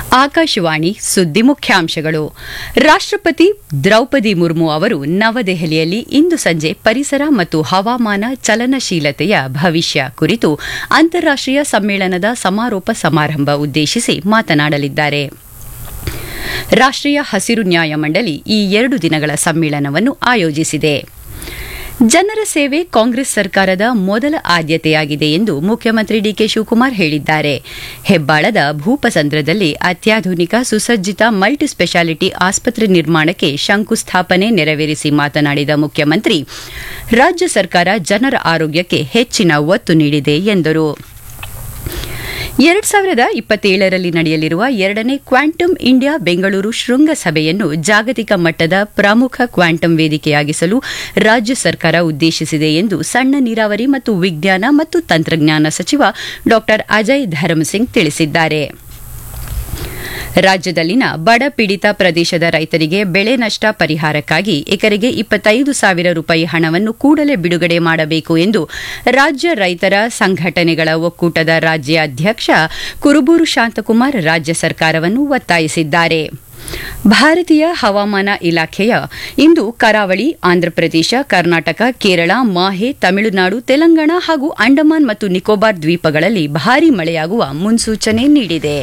ಆಕಾಶವಾಣಿ ಸುದ್ದಿ ಮುಖ್ಯಾಂಶಗಳು ರಾಷ್ಟ್ರಪತಿ ದ್ರೌಪದಿ ಮುರ್ಮು ಅವರು ನವದೆಹಲಿಯಲ್ಲಿ ಇಂದು ಸಂಜೆ ಪರಿಸರ ಮತ್ತು ಹವಾಮಾನ ಚಲನಶೀಲತೆಯ ಭವಿಷ್ಯ ಕುರಿತು ಅಂತಾರಾಷ್ಟೀಯ ಸಮ್ಮೇಳನದ ಸಮಾರೋಪ ಸಮಾರಂಭ ಉದ್ದೇಶಿಸಿ ಮಾತನಾಡಲಿದ್ದಾರೆ ರಾಷ್ಟ್ರೀಯ ಹಸಿರು ನ್ಯಾಯಮಂಡಳಿ ಈ ಎರಡು ದಿನಗಳ ಸಮ್ಮೇಳನವನ್ನು ಆಯೋಜಿಸಿದೆ ಜನರ ಸೇವೆ ಕಾಂಗ್ರೆಸ್ ಸರ್ಕಾರದ ಮೊದಲ ಆದ್ಯತೆಯಾಗಿದೆ ಎಂದು ಮುಖ್ಯಮಂತ್ರಿ ಡಿಕೆ ಶಿವಕುಮಾರ್ ಹೇಳಿದ್ದಾರೆ ಹೆಬ್ಬಾಳದ ಭೂಪಸಂದ್ರದಲ್ಲಿ ಅತ್ಯಾಧುನಿಕ ಸುಸಜ್ಜಿತ ಮಲ್ಟಿ ಸ್ಪೆಷಾಲಿಟಿ ಆಸ್ಪತ್ರೆ ನಿರ್ಮಾಣಕ್ಕೆ ಶಂಕುಸ್ಥಾಪನೆ ನೆರವೇರಿಸಿ ಮಾತನಾಡಿದ ಮುಖ್ಯಮಂತ್ರಿ ರಾಜ್ಯ ಸರ್ಕಾರ ಜನರ ಆರೋಗ್ಯಕ್ಕೆ ಹೆಚ್ಚಿನ ಒತ್ತು ನೀಡಿದೆ ಎಂದರು ಎರಡ್ ಸಾವಿರದ ಇಪ್ಪತ್ತೇಳರಲ್ಲಿ ನಡೆಯಲಿರುವ ಎರಡನೇ ಕ್ವಾಂಟಮ್ ಇಂಡಿಯಾ ಬೆಂಗಳೂರು ಶೃಂಗಸಭೆಯನ್ನು ಜಾಗತಿಕ ಮಟ್ಟದ ಪ್ರಮುಖ ಕ್ವಾಂಟಮ್ ವೇದಿಕೆಯಾಗಿಸಲು ರಾಜ್ಯ ಸರ್ಕಾರ ಉದ್ದೇಶಿಸಿದೆ ಎಂದು ಸಣ್ಣ ನೀರಾವರಿ ಮತ್ತು ವಿಜ್ಞಾನ ಮತ್ತು ತಂತ್ರಜ್ಞಾನ ಸಚಿವ ಡಾ ಅಜಯ್ ಧರ್ಮಸಿಂಗ್ ತಿಳಿಸಿದ್ದಾರೆ ರಾಜ್ಯದಲ್ಲಿನ ಬಡ ಪೀಡಿತ ಪ್ರದೇಶದ ರೈತರಿಗೆ ಬೆಳೆ ನಷ್ಟ ಪರಿಹಾರಕ್ಕಾಗಿ ಎಕರೆಗೆ ಇಪ್ಪತ್ತೈದು ಸಾವಿರ ರೂಪಾಯಿ ಹಣವನ್ನು ಕೂಡಲೇ ಬಿಡುಗಡೆ ಮಾಡಬೇಕು ಎಂದು ರಾಜ್ಯ ರೈತರ ಸಂಘಟನೆಗಳ ಒಕ್ಕೂಟದ ರಾಜ್ಯ ಅಧ್ಯಕ್ಷ ಕುರುಬೂರು ಶಾಂತಕುಮಾರ್ ರಾಜ್ಯ ಸರ್ಕಾರವನ್ನು ಒತ್ತಾಯಿಸಿದ್ದಾರೆ ಭಾರತೀಯ ಹವಾಮಾನ ಇಲಾಖೆಯ ಇಂದು ಕರಾವಳಿ ಆಂಧ್ರಪ್ರದೇಶ ಕರ್ನಾಟಕ ಕೇರಳ ಮಾಹೆ ತಮಿಳುನಾಡು ತೆಲಂಗಾಣ ಹಾಗೂ ಅಂಡಮಾನ್ ಮತ್ತು ನಿಕೋಬಾರ್ ದ್ವೀಪಗಳಲ್ಲಿ ಭಾರೀ ಮಳೆಯಾಗುವ ಮುನ್ಸೂಚನೆ ನೀಡಿದೆ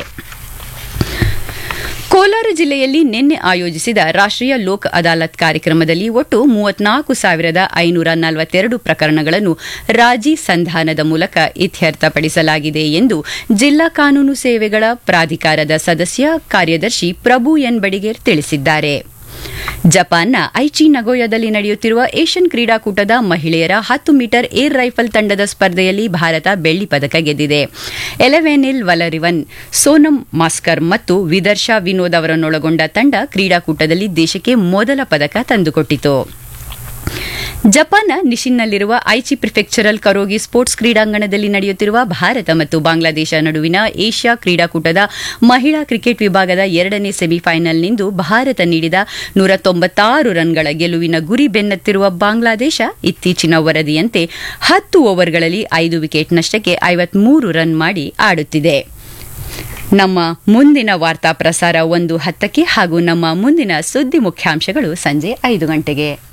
ಕೋಲಾರ ಜಿಲ್ಲೆಯಲ್ಲಿ ನಿನ್ನೆ ಆಯೋಜಿಸಿದ ರಾಷ್ಟ್ರೀಯ ಲೋಕ್ ಅದಾಲತ್ ಕಾರ್ಯಕ್ರಮದಲ್ಲಿ ಒಟ್ಟು ಮೂವತ್ನಾಲ್ಕು ಸಾವಿರದ ಐನೂರ ನಲವತ್ತೆರಡು ಪ್ರಕರಣಗಳನ್ನು ರಾಜಿ ಸಂಧಾನದ ಮೂಲಕ ಇತ್ಯರ್ಥಪಡಿಸಲಾಗಿದೆ ಎಂದು ಜಿಲ್ಲಾ ಕಾನೂನು ಸೇವೆಗಳ ಪ್ರಾಧಿಕಾರದ ಸದಸ್ಯ ಕಾರ್ಯದರ್ಶಿ ಪ್ರಭು ಎನ್ ಬಡಿಗೇರ್ ತಿಳಿಸಿದ್ದಾರೆ ಜಪಾನ್ನ ಐಚಿ ನಗೋಯದಲ್ಲಿ ನಡೆಯುತ್ತಿರುವ ಏಷ್ಯನ್ ಕ್ರೀಡಾಕೂಟದ ಮಹಿಳೆಯರ ಹತ್ತು ಮೀಟರ್ ಏರ್ ರೈಫಲ್ ತಂಡದ ಸ್ಪರ್ಧೆಯಲ್ಲಿ ಭಾರತ ಬೆಳ್ಳಿ ಪದಕ ಗೆದ್ದಿದೆ ಎಲೆವೆನಿಲ್ ವಲರಿವನ್ ಸೋನಂ ಮಾಸ್ಕರ್ ಮತ್ತು ವಿದರ್ಶಾ ವಿನೋದ್ ಅವರನ್ನೊಳಗೊಂಡ ತಂಡ ಕ್ರೀಡಾಕೂಟದಲ್ಲಿ ದೇಶಕ್ಕೆ ಮೊದಲ ಪದಕ ತಂದುಕೊಟ್ಟಿತು ಜಪಾನ್ನ ನಿಶಿನ್ನಲ್ಲಿರುವ ಐಚಿ ಪ್ರಿಫೆಕ್ಚರಲ್ ಕರೋಗಿ ಸ್ಪೋರ್ಟ್ಸ್ ಕ್ರೀಡಾಂಗಣದಲ್ಲಿ ನಡೆಯುತ್ತಿರುವ ಭಾರತ ಮತ್ತು ಬಾಂಗ್ಲಾದೇಶ ನಡುವಿನ ಏಷ್ಯಾ ಕ್ರೀಡಾಕೂಟದ ಮಹಿಳಾ ಕ್ರಿಕೆಟ್ ವಿಭಾಗದ ಎರಡನೇ ಸೆಮಿಫೈನಲ್ನಿಂದು ಭಾರತ ನೀಡಿದ ನೂರ ತೊಂಬತ್ತಾರು ರನ್ಗಳ ಗೆಲುವಿನ ಗುರಿ ಬೆನ್ನತ್ತಿರುವ ಬಾಂಗ್ಲಾದೇಶ ಇತ್ತೀಚಿನ ವರದಿಯಂತೆ ಹತ್ತು ಓವರ್ಗಳಲ್ಲಿ ಐದು ವಿಕೆಟ್ ನಷ್ಟಕ್ಕೆ ಐವತ್ಮೂರು ರನ್ ಮಾಡಿ ಆಡುತ್ತಿದೆ ನಮ್ಮ ಮುಂದಿನ ವಾರ್ತಾ ಪ್ರಸಾರ ಒಂದು ಹತ್ತಕ್ಕೆ ಹಾಗೂ ನಮ್ಮ ಮುಂದಿನ ಸುದ್ದಿ ಮುಖ್ಯಾಂಶಗಳು ಸಂಜೆ ಐದು ಗಂಟೆಗೆ